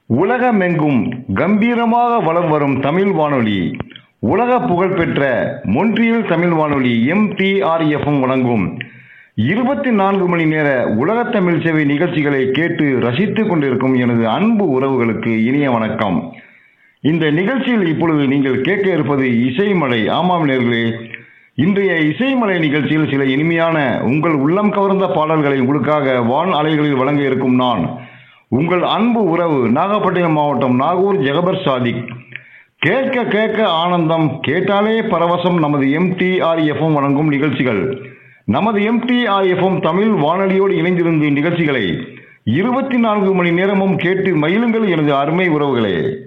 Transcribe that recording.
உலகமெங்கும் கம்பீரமாக வலம் வரும் தமிழ் வானொலி உலக புகழ்பெற்ற மொன்றியல் தமிழ் வானொலி எம்டிஆர்எஃப்எம் வழங்கும் இருபத்தி நான்கு மணி நேர உலக தமிழ் சேவை நிகழ்ச்சிகளை கேட்டு ரசித்துக் கொண்டிருக்கும் எனது அன்பு உறவுகளுக்கு இனிய வணக்கம் இந்த நிகழ்ச்சியில் இப்பொழுது நீங்கள் கேட்க இருப்பது இசைமலை ஆமாம் நேர்களே இன்றைய இசைமலை நிகழ்ச்சியில் சில இனிமையான உங்கள் உள்ளம் கவர்ந்த பாடல்களை உங்களுக்காக வான் அலைகளில் வழங்க இருக்கும் நான் உங்கள் அன்பு உறவு நாகப்பட்டினம் மாவட்டம் நாகூர் ஜெகபர் சாதிக் கேட்க கேட்க ஆனந்தம் கேட்டாலே பரவசம் நமது எம்டிஆர்எஃப்எம் வழங்கும் நிகழ்ச்சிகள் நமது எம்டிஆர்எஃப்எம் தமிழ் வானொலியோடு இணைந்திருந்த நிகழ்ச்சிகளை இருபத்தி நான்கு மணி நேரமும் கேட்டு மகிழுங்கள் எனது அருமை உறவுகளே